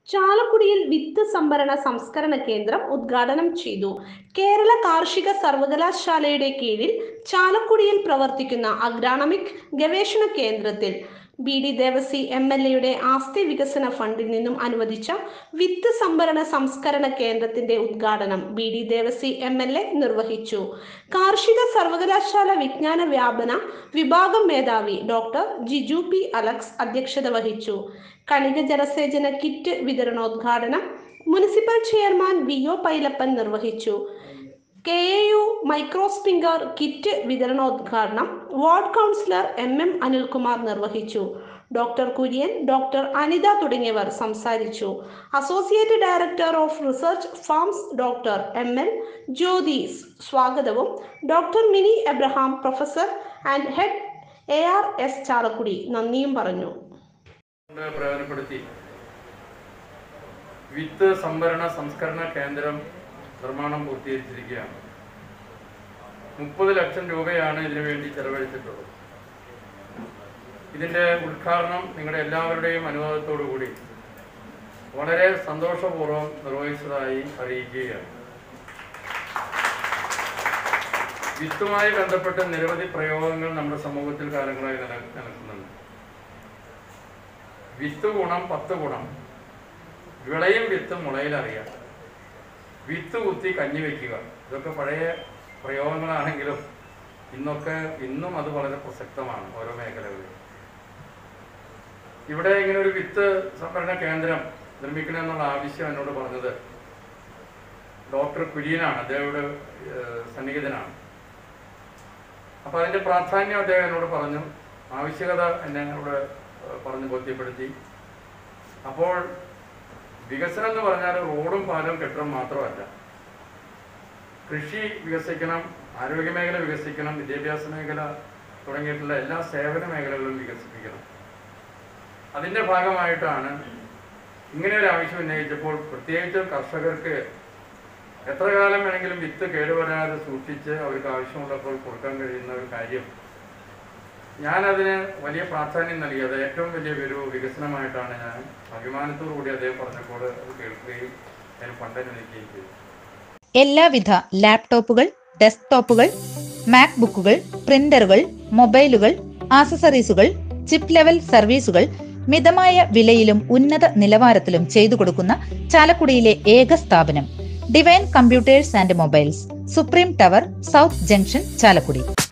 ചാലക്കുടിയിൽ വിത്ത് സംഭരണ സംസ്കരണ കേന്ദ്രം ഉദ്ഘാടനം ചെയ്തു കേരള കാർഷിക സർവകലാശാലയുടെ കീഴിൽ ചാലക്കുടിയിൽ പ്രവർത്തിക്കുന്ന അഗ്രാണമിക് ഗവേഷണ കേന്ദ്രത്തിൽ B D Devasi M L എയുടെ ആസ്തി വികസന ഫണ്ടിൽ നിന്നും അനുവദിച്ച വിത്ത് സംഭരണ സംസ്കരണ കേന്ദ്രത്തിന്റെ ഉദ്ഘാടനം B D Devasi M L A നിർവഹിച്ചു കാർഷിക സർവകലാശാല വിജ്ഞാന വ്യാപന വിഭാഗം മേധാവി ഡോക്ടർ ജിജു പി അലക്സ് അധ്യക്ഷത വഹിച്ചു കണിക ജലസേചന കിറ്റ് വിതരണോദ്ഘാടനം municipal chairman V O Pailappan നിർവഹിച്ചു K A U microsprinkler kit വിതരണോദ്ഘാടനം ward councillor M M Anilkumar നിർവഹിച്ചു ഡോക്ടർ കുര്യൻ ഡോക്ടർ അനിത തുടങ്ങിയവർ സംസാരിച്ചു associate director of research farms doctor M L Jyothi സ്വാഗതവും doctor Mini Abraham professor and head A R S Chalakudy നന്ദിയും പറഞ്ഞു കൊണ്ട് പ്രയോജനപ്പെടുത്തി വിത്ത് സംഭരണ സംസ്കരണ കേന്ദ്രം നിർമ്മാണം പൂർത്തീകരിച്ചിരിക്കുകയാണ് മുപ്പത് ലക്ഷം രൂപയാണ് ഇതിനു വേണ്ടി ചെലവഴിച്ചിട്ടുള്ളത് ഇതിന്റെ ഉദ്ഘാടനം നിങ്ങളുടെ എല്ലാവരുടെയും അനുവാദത്തോടു കൂടി വളരെ സന്തോഷപൂർവ്വം നിർവഹിച്ചതായി അറിയിക്കുകയാണ് വിത്തുമായി ബന്ധപ്പെട്ട് നിരവധി പ്രയോഗങ്ങൾ നമ്മുടെ സമൂഹത്തിൽ കാലങ്ങളായി നില നിലനിൽക്കുന്നുണ്ട് വിത്ത് ഗുണം പത്ത് ഗുണം വിളയും വിത്ത് മുളയിലറിയാം വിത്ത് കുത്തി കഞ്ഞി വെക്കുക ഇതൊക്കെ പഴയ പ്രയോഗങ്ങളാണെങ്കിലും ഇന്നൊക്കെ ഇന്നും അത് വളരെ പ്രസക്തമാണ് ഓരോ മേഖലകളിലും ഇവിടെ ഇങ്ങനെ ഒരു വിത്ത് സംഭരണ കേന്ദ്രം നിർമ്മിക്കണമെന്നുള്ള ആവശ്യം എന്നോട് പറഞ്ഞത് ഡോക്ടർ കുര്യനാണ് അദ്ദേഹയുടെ ഏഹ്, സന്നിഹിതനാണ് അപ്പോൾ അതിൻ്റെ പ്രാധാന്യം അദ്ദേഹം എന്നോട് പറഞ്ഞു ആവശ്യകത എന്നെ എന്നോട് ഏഹ്, പറഞ്ഞ് ബോധ്യപ്പെടുത്തി അപ്പോൾ വികസനം എന്ന് പറഞ്ഞാൽ റോഡും പാലവും കെട്ടിടം മാത്രമല്ല കൃഷി വികസിക്കണം ആരോഗ്യ മേഖല വികസിക്കണം വിദ്യാഭ്യാസ മേഖല തുടങ്ങിയിട്ടുള്ള എല്ലാ സേവന മേഖലകളും വികസിപ്പിക്കണം അതിൻ്റെ ഭാഗമായിട്ടാണ് ഇങ്ങനെ ഒരു ആവശ്യം ഉന്നയിച്ചപ്പോൾ പ്രത്യേകിച്ച് കർഷകർക്ക് എത്ര കാലം വേണമെങ്കിലും വിത്ത് കേടുവരാതെ സൂക്ഷിച്ച് അവർക്ക് ആവശ്യമുള്ളപ്പോൾ കൊടുക്കാൻ കഴിയുന്ന ഒരു കാര്യം ഞാനതിന് വലിയ പ്രാധാന്യം നൽകി അത് ഏറ്റവും വലിയ ഒരു വികസനമായിട്ടാണ് ഞാൻ അഭിമാനത്തോടു കൂടി അദ്ദേഹം പറഞ്ഞപ്പോൾ അത് കേൾക്കുകയും ഞാൻ ഫണ്ട് അനുവദിക്കുകയും ചെയ്തു എല്ലാവിധ ലാപ്ടോപ്പുകൾ ഡെസ്ക്ടോപ്പുകൾ മാക്ബുക്കുകൾ പ്രിന്ററുകൾ മൊബൈലുകൾ ആക്സസറീസുകൾ ചിപ്പ് ലെവൽ സർവീസുകൾ മിതമായ വിലയിലും ഉന്നത നിലവാരത്തിലും ചെയ്തു കൊടുക്കുന്ന ചാലക്കുടിയിലെ ഏക സ്ഥാപനം divine computers and mobiles supreme tower south junction Chalakudy